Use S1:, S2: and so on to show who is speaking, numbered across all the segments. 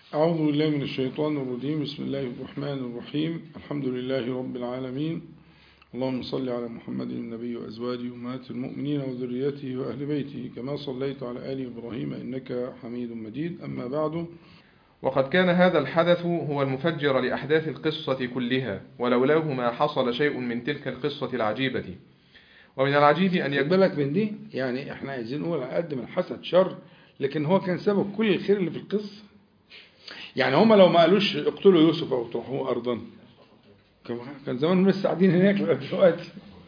S1: أعوذ بالله من الشيطان الرجيم بسم الله الرحمن الرحيم الحمد لله رب العالمين اللهم صل على محمد النبي وأزواجه أمهات المؤمنين وذريته وأهل بيته كما صليت على آل إبراهيم إنك حميد مجيد أما بعد
S2: وقد كان هذا الحدث هو المفجر لأحداث القصة كلها ولولاه ما حصل شيء من تلك القصة العجيبة ومن العجيب أن
S1: خد
S2: يكون
S1: بالك من دي يعني احنا عايزين نقول على قد من الحسد شر لكن هو كان سبب كل الخير اللي في القصة يعني هما لو ما قالوش اقتلوا يوسف أو اطرحوه أرضا كان- كان زمان لسه قاعدين هناك لغاية دلوقتي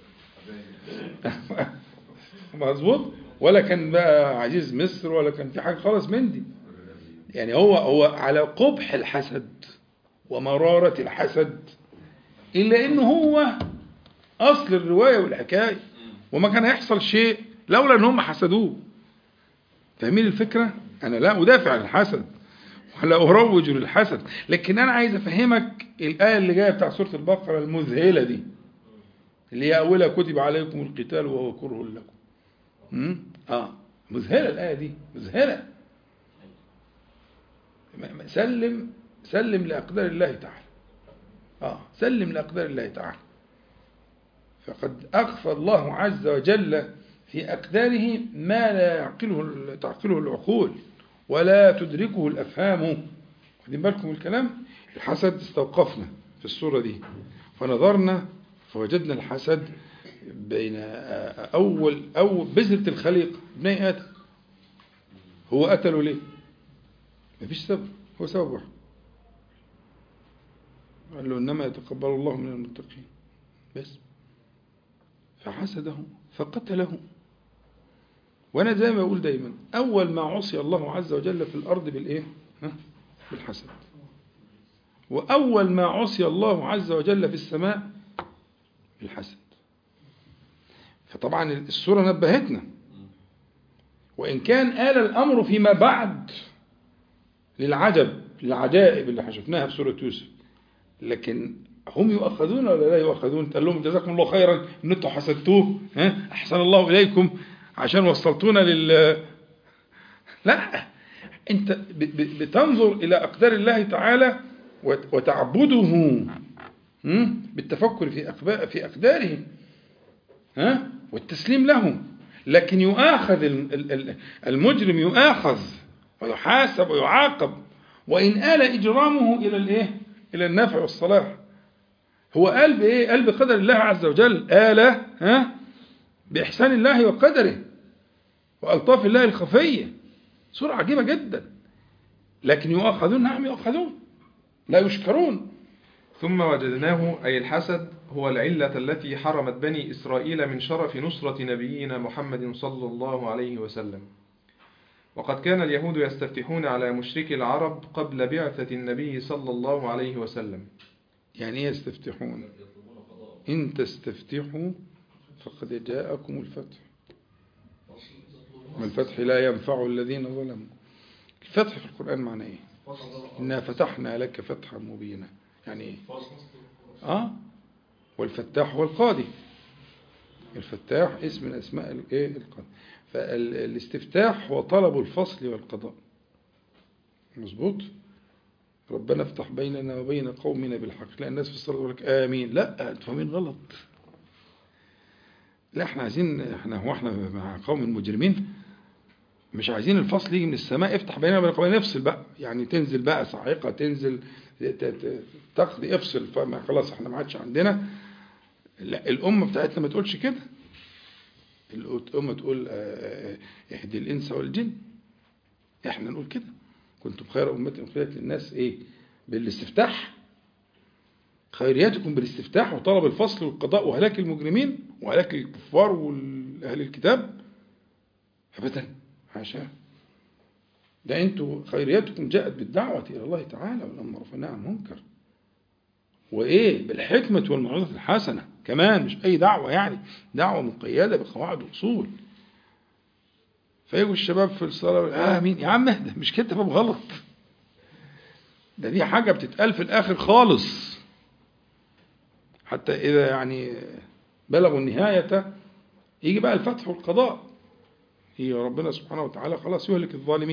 S1: مظبوط ولا كان بقى عزيز مصر ولا كان في حاجة خالص من دي يعني هو هو على قبح الحسد ومرارة الحسد إلا إنه هو أصل الرواية والحكاية وما كان هيحصل شيء لولا إن هم حسدوه فاهمين الفكرة؟ أنا لا أدافع عن الحسد ولا أروج للحسد لكن أنا عايز أفهمك الآية اللي جاية بتاع سورة البقرة المذهلة دي اللي هي أولها كتب عليكم القتال وهو كره لكم أمم؟ آه مذهلة الآية دي مذهلة م- م- سلم سلم لأقدار الله تعالى آه سلم لأقدار الله تعالى فقد أخفى الله عز وجل في أقداره ما لا يعقله تعقله العقول ولا تدركه الأفهام واخدين بالكم من الكلام الحسد استوقفنا في الصورة دي فنظرنا فوجدنا الحسد بين أول أول بذرة الخليقة ابني آدم هو قتله ليه؟ مفيش سبب هو سبب واحد قال له إنما يتقبل الله من المتقين بس فحسده فقتله وانا زي ما بقول دايما اول ما عصي الله عز وجل في الارض بالايه ها؟ بالحسد واول ما عصي الله عز وجل في السماء بالحسد فطبعا السوره نبهتنا وان كان آل الامر فيما بعد للعجب للعجائب اللي شفناها في سوره يوسف لكن هم يؤخذون ولا لا يؤخذون قال لهم جزاكم الله خيرا ان انتم حسدتوه ها احسن الله اليكم عشان وصلتونا لل لا انت ب- ب- بتنظر الى اقدار الله تعالى وت- وتعبده هم؟ بالتفكر في أقبا- في اقداره ها والتسليم له لكن يؤاخذ ال- ال- ال- المجرم يؤاخذ ويحاسب ويعاقب وان آل اجرامه الى الايه الى النفع والصلاح هو قال بايه قال بقدر الله عز وجل آل ها بإحسان الله وقدره وألطاف الله الخفية سورة عجيبة جدا لكن يؤاخذون نعم يؤاخذون لا يشكرون
S2: ثم وجدناه أي الحسد هو العلة التي حرمت بني إسرائيل من شرف نصرة نبينا محمد صلى الله عليه وسلم وقد كان اليهود يستفتحون على مشركي العرب قبل بعثة النبي صلى الله عليه وسلم
S1: يعني ايه يستفتحون إن تستفتحوا فقد جاءكم الفتح والفتح لا ينفع الذين ظلموا الفتح في القرآن معناه ايه إنا فتحنا لك فتحا مبينا يعني ايه اه والفتاح هو القاضي الفتاح اسم من اسماء الايه القاضي فالاستفتاح هو طلب الفصل والقضاء مظبوط ربنا افتح بيننا وبين قومنا بالحق لا الناس في الصلاة يقول لك آمين لا انتوا فاهمين غلط لا احنا عايزين احنا هو احنا مع قوم مجرمين مش عايزين الفصل يجي من السماء افتح بيننا وبين قومنا نفصل بقى يعني تنزل بقى صاعقة تنزل ت- ت- تقضي افصل فما خلاص احنا ما عادش عندنا لا الأمة بتاعتنا ما تقولش كده الأمة تقول آه، آه، اهدي الإنس والجن احنا نقول كده كنتم خير أمة أخرجت للناس إيه بالاستفتاح خيرياتكم بالاستفتاح وطلب الفصل والقضاء وهلاك المجرمين وهلاك الكفار وأهل الكتاب أبدا حاشا ده أنتوا خيرياتكم جاءت بالدعوة إلى الله تعالى والأمر رفعنا عن منكر وإيه بالحكمة والموعظة الحسنة كمان مش أي دعوة يعني دعوة مقيدة بقواعد وأصول فيجوا الشباب في الصلاة يقول آمين يا عم اهدى مش كده باب غلط ده دي حاجة بتتقال في الآخر خالص حتى إذا يعني بلغوا النهاية يجي بقى الفتح والقضاء هي ربنا سبحانه وتعالى خلاص يهلك الظالمين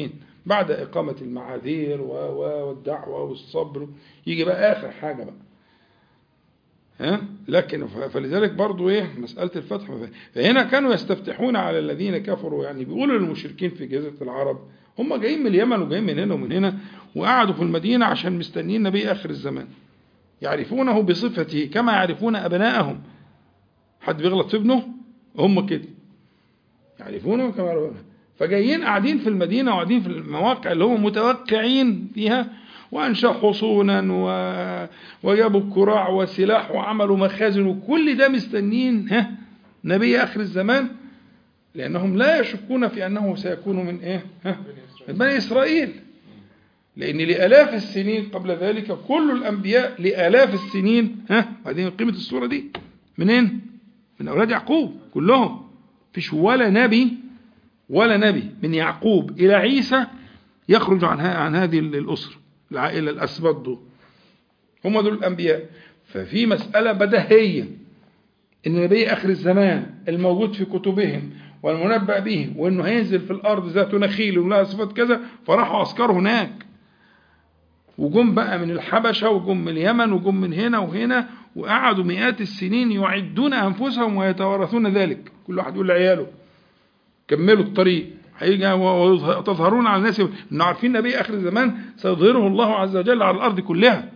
S1: بعد إقامة المعاذير و- و- والدعوة والصبر يجي بقى آخر حاجة بقى ها لكن ف- فلذلك برضو ايه مسألة الفتح فهنا كانوا يستفتحون على الذين كفروا يعني بيقولوا للمشركين في جزيرة العرب هم جايين من اليمن وجايين من هنا ومن هنا وقعدوا في المدينة عشان مستنيين نبي آخر الزمان يعرفونه بصفته كما يعرفون أبناءهم حد بيغلط في ابنه هم كده يعرفونه كما يعرفونه فجايين قاعدين في المدينة وقاعدين في المواقع اللي هم متوقعين فيها وأنشأ حصونا و... وجابوا الكراع وسلاح وعملوا مخازن وكل ده مستنين ها نبي آخر الزمان لأنهم لا يشكون في أنه سيكون من إيه ها من بني إسرائيل لأن لآلاف السنين قبل ذلك كل الأنبياء لآلاف السنين ها بعدين قيمة السورة دي منين؟ من أولاد يعقوب كلهم فيش ولا نبي ولا نبي من يعقوب إلى عيسى يخرج عن ها- عن هذه الأسرة العائلة الأسباط دول هم دول الأنبياء ففي مسألة بديهية إن نبي آخر الزمان الموجود في كتبهم والمنبأ به وإنه هينزل في الأرض ذات نخيل ولها صفات كذا فراحوا عسكروا هناك وجم بقى من الحبشة وجم من اليمن وجم من هنا وهنا وقعدوا مئات السنين يعدون أنفسهم ويتوارثون ذلك كل واحد يقول لعياله كملوا الطريق هيجي وتظهرون على الناس ان عارفين نبي اخر الزمان سيظهره الله عز وجل على الارض كلها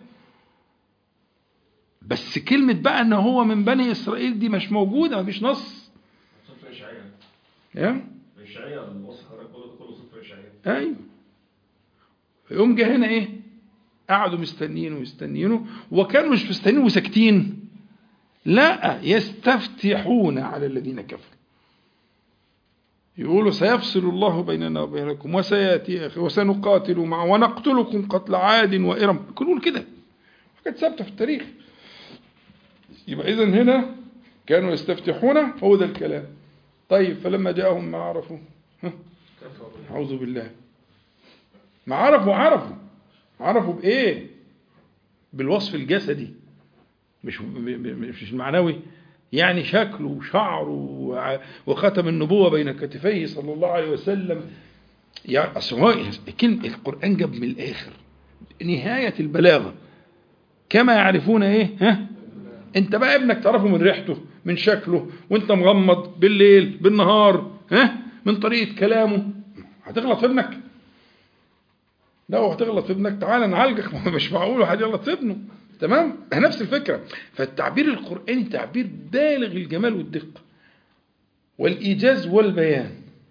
S1: بس كلمة بقى ان هو من بني اسرائيل دي مش موجودة مفيش نص
S3: صفر إشعياء
S1: يا
S3: إشعياء الوصف حضرتك كله ده كله صفر إشعياء
S1: ايوه فيقوم جه هنا ايه قعدوا مستنيين ومستنيينه وكانوا مش مستنيين وساكتين لا يستفتحون على الذين كفروا يقولوا سيفصل الله بيننا وبينكم وسياتي اخي وسنقاتل معه ونقتلكم قتل عاد وارم يقولون كده حاجات ثابته في التاريخ يبقى اذا هنا كانوا يستفتحون هو ده الكلام طيب فلما جاءهم ما عرفوا ها أعوذ بالله ما عرفوا عرفوا عرفوا بإيه بالوصف الجسدي مش مش المعنوي يعني شكله وشعره وع- وختم النبوة بين كتفيه صلى الله عليه وسلم يعني أصل هو كلمة القرآن جاب من الآخر نهاية البلاغة كما يعرفون إيه ها أنت بقى ابنك تعرفه من ريحته من شكله وأنت مغمض بالليل بالنهار ها من طريقة كلامه هتغلط في ابنك لو هتغلط في ابنك تعالى نعالجك ما هو مش معقول واحد يغلط في ابنه تمام نفس الفكرة فالتعبير القرآني تعبير بالغ الجمال والدقة والإيجاز والبيان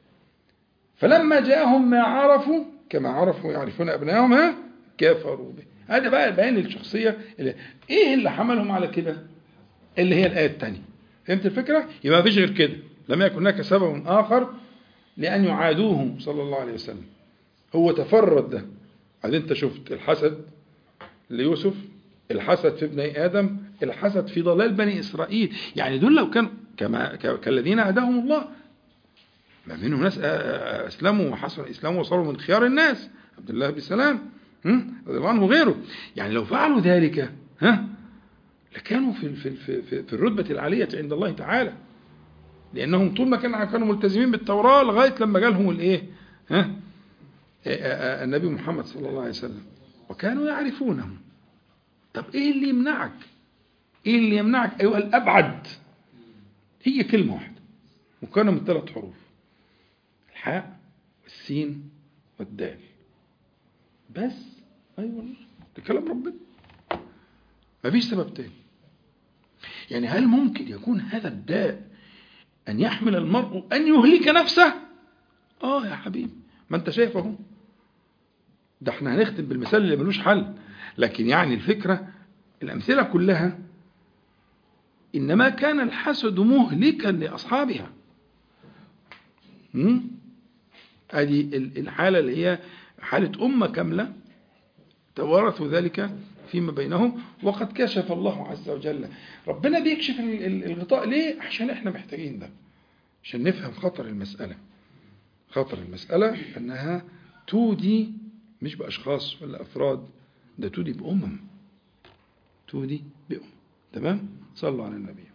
S1: فلما جاءهم ما عرفوا كما عرفوا يعرفون أبنائهم ها كفروا به هذا بقى بيان الشخصية اللي إيه اللي حملهم على كده اللي هي الآية الثانية فهمت الفكرة يبقى مفيش غير كده لم يكن هناك سبب آخر لأن يعادوه صلى الله عليه وسلم هو تفرد ده بعدين انت شفت الحسد ليوسف الحسد في ابني آدم الحسد في ضلال بني إسرائيل يعني دول لو كان كما ك- كالذين هداهم الله ما منهم ناس آه، آه، أسلموا وحسن الإسلام وصاروا من خيار الناس عبد الله بن سلام هم؟ رضي الله عنه وغيره يعني لو فعلوا ذلك ها لكانوا في في في, في, في الرتبة العالية عند الله تعالى لأنهم طول ما كانوا كانوا ملتزمين بالتوراة لغاية لما جالهم الإيه ها آه، آه، آه، النبي محمد صلى الله عليه وسلم وكانوا يعرفونه طب ايه اللي يمنعك ايه اللي يمنعك ايها الابعد هي كلمه واحده مكونه من ثلاث حروف الحاء والسين والدال بس اي أيوة والله ده كلام ربنا مفيش سبب تاني يعني هل ممكن يكون هذا الداء ان يحمل المرء ان يهلك نفسه اه يا حبيبي ما انت شايف اهو ده احنا هنختم بالمثال اللي ملوش حل لكن يعني الفكرة الأمثلة كلها إنما كان الحسد مهلكا لأصحابها هم؟ هذه ال- الحالة اللي هي حالة أمة كاملة توارثوا ذلك فيما بينهم وقد كشف الله عز وجل ربنا بيكشف ال- ال- الغطاء ليه عشان احنا محتاجين ده عشان نفهم خطر المسألة خطر المسألة أنها تودي مش بأشخاص ولا أفراد ده تودي بأمم تودي بأمم تمام صلوا على النبي